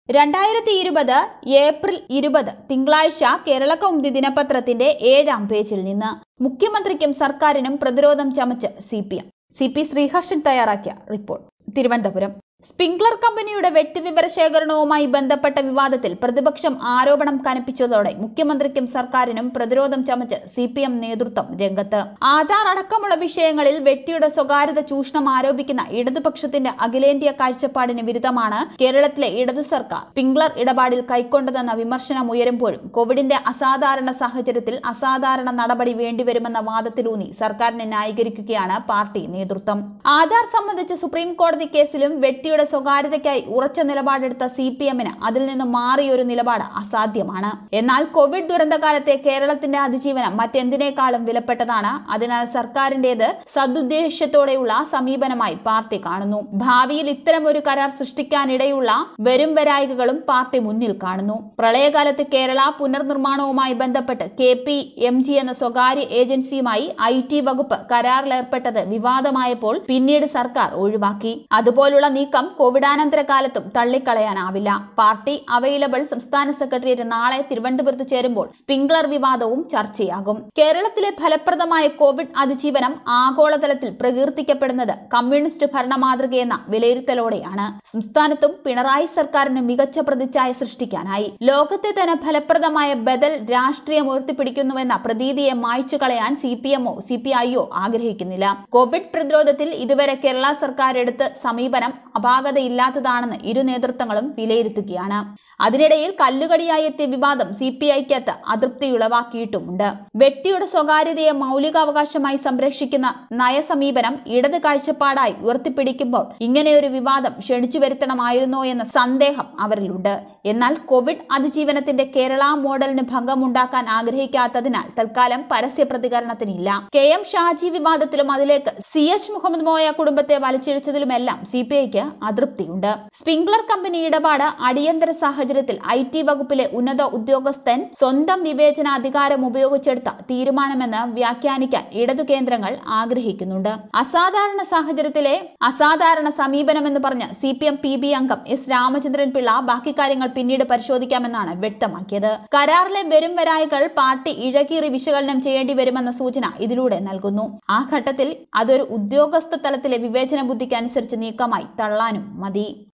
രണ്ടായിരത്തി ഇരുപത് ഏപ്രിൽ ഇരുപത് തിങ്കളാഴ്ച കേരള കൗമുദി ദിനപത്രത്തിന്റെ ഏഴാം പേജിൽ നിന്ന് മുഖ്യമന്ത്രിക്കും സർക്കാരിനും പ്രതിരോധം ചമച്ച് C P M C P Sreeharshan തയ്യാറാക്കിയ റിപ്പോർട്ട് തിരുവനന്തപുരം സ്പ്രിംഗ്ലർ കമ്പനിയുടെ വ്യക്തിവിവര ശേഖരണവുമായി ബന്ധപ്പെട്ട വിവാദത്തിൽ പ്രതിപക്ഷം ആരോപണം കനപ്പിച്ചതോടെ മുഖ്യമന്ത്രിക്കും സർക്കാരിനും പ്രതിരോധം ചമച്ച് സി പി എം നേതൃത്വം രംഗത്ത് ആധാർ അടക്കമുള്ള വിഷയങ്ങളിൽ വ്യക്തിയുടെ സ്വകാര്യത ചൂഷണം ആരോപിക്കുന്ന ഇടതുപക്ഷത്തിന്റെ അഖിലേന്ത്യാ കാഴ്ചപ്പാടിന് വിരുദ്ധമാണ് കേരളത്തിലെ ഇടതു സർക്കാർ സ്പ്രിംഗ്ലർ ഇടപാടിൽ കൈക്കൊണ്ടതെന്ന വിമർശനം ഉയരുമ്പോഴും കോവിഡിന്റെ അസാധാരണ സാഹചര്യത്തിൽ അസാധാരണ നടപടി വേണ്ടിവരുമെന്ന വാദത്തിലൂന്നി സർക്കാരിനെ ന്യായീകരിക്കുകയാണ് പാർട്ടി നേതൃത്വം ആധാർ സംബന്ധിച്ച സുപ്രീം കോടതി കേസിലും വ്യക്തിയുടെ സ്വകാര്യതയ്ക്കായി ഉറച്ച നിലപാടെടുത്ത സി പി എമ്മിന് അതിൽ നിന്ന് മാറിയൊരു നിലപാട് അസാധ്യമാണ് എന്നാൽ കോവിഡ് ദുരന്തകാലത്തെ കേരളത്തിന്റെ അതിജീവനം മറ്റെന്തിനേക്കാളും വിലപ്പെട്ടതാണ് അതിനാൽ സർക്കാരിന്റേത് സതുദ്ദേശത്തോടെയുള്ള സമീപനമായി പാർട്ടി കാണുന്നു ഭാവിയിൽ ഇത്തരം ഒരു കരാർ സൃഷ്ടിക്കാനിടയുള്ള വരും വരായികകളും പാർട്ടി മുന്നിൽ കാണുന്നു പ്രളയകാലത്ത് കേരള പുനർനിർമ്മാണവുമായി ബന്ധപ്പെട്ട് കെ പി എം ജി എന്ന സ്വകാര്യ ഏജൻസിയുമായി ഐ ടി വകുപ്പ് കരാറിലേർപ്പെട്ടത് വിവാദമായപ്പോൾ പിന്നീട് സർക്കാർ ഒഴിവാക്കി അതുപോലുള്ള നീക്കം കോവിഡാനന്തര കാലത്തും തള്ളിക്കളയാനാവില്ല പാർട്ടി അവൈലബിൾ സംസ്ഥാന സെക്രട്ടേറിയറ്റ് നാളെ തിരുവനന്തപുരത്ത് ചേരുമ്പോൾ സ്പ്രിംഗ്ലർ വിവാദവും ചർച്ചയാകും കേരളത്തിലെ ഫലപ്രദമായ കോവിഡ് അതിജീവനം ആഗോളതലത്തിൽ പ്രകീർത്തിക്കപ്പെടുന്നത് കമ്മ്യൂണിസ്റ്റ് ഭരണ മാതൃകയെന്ന വിലയിരുത്തലോടെയാണ് സംസ്ഥാനത്തും പിണറായി സർക്കാരിന് മികച്ച പ്രതിച്ഛായ സൃഷ്ടിക്കാനായി ലോകത്തെ തന്നെ ഫലപ്രദമായ ബദൽ രാഷ്ട്രീയം ഉയർത്തിപ്പിടിക്കുന്നുവെന്ന പ്രതീതിയെ മായ്ച്ചു കളയാൻ സി പി എമ്മോ സി പി ഐയോ ആഗ്രഹിക്കുന്നില്ല കോവിഡ് പ്രതിരോധത്തിൽ ഇതുവരെ കേരള സർക്കാർ എടുത്ത സമീപനം അപാകതയില്ലാത്തതാണെന്ന് ഇരു നേതൃത്വങ്ങളും വിലയിരുത്തുകയാണ് അതിനിടയിൽ കല്ലുകടിയായി എത്തിയ വിവാദം സി പി ഐക്കകത്ത് അതൃപ്തിയുളവാക്കിയിട്ടുമുണ്ട് വ്യക്തിയുടെ സ്വകാര്യതയെ മൗലികാവകാശമായി സംരക്ഷിക്കുന്ന നയസമീപനം ഇടത് കാഴ്ചപ്പാടായി ഉയർത്തിപ്പിടിക്കുമ്പോൾ ഇങ്ങനെയൊരു വിവാദം ക്ഷണിച്ചു വരുത്തണമായിരുന്നോ എന്ന സന്ദേഹം അവരിലുണ്ട് എന്നാൽ കോവിഡ് അതിജീവനത്തിന്റെ കേരള മോഡലിന് ഭംഗമുണ്ടാക്കാൻ ആഗ്രഹിക്കാത്തതിനാൽ തൽക്കാലം പരസ്യ പ്രതികരണത്തിനില്ല കെ എം ഷാജി വിവാദത്തിലും അതിലേക്ക് സി എച്ച് മുഹമ്മദ് മോയ കുടുംബത്തെ വലിച്ചിഴച്ചതിലുമെല്ലാം സി പി ഐക്ക് അതൃപ്തിയുണ്ട് സ്പ്രിംഗ്ലർ കമ്പനി ഇടപാട് അടിയന്തര സാഹചര്യത്തിൽ ഐ ടി വകുപ്പിലെ ഉന്നത ഉദ്യോഗസ്ഥൻ സ്വന്തം വിവേചനാധികാരം ഉപയോഗിച്ചെടുത്ത തീരുമാനമെന്ന് വ്യാഖ്യാനിക്കാൻ ഇടതു കേന്ദ്രങ്ങൾ ആഗ്രഹിക്കുന്നുണ്ട് അസാധാരണ സാഹചര്യത്തിലെ അസാധാരണ സമീപനമെന്ന് പറഞ്ഞ് C P M P B അംഗം എസ് രാമചന്ദ്രൻ പിള്ള ബാക്കി കാര്യങ്ങൾ പിന്നീട് പരിശോധിക്കാമെന്നാണ് വ്യക്തമാക്കിയത് കരാറിലെ വരും വരായികൾ പാർട്ടി ഇഴകീറി വിശകലനം ചെയ്യേണ്ടി വരുമെന്ന സൂചന ഇതിലൂടെ നൽകുന്നു ആ ഘട്ടത്തിൽ അതൊരു ഉദ്യോഗസ്ഥ തലത്തിലെ വിവേചന ബുദ്ധിക്ക് അനുസരിച്ച് നീക്കമായി തള്ളാനും മതി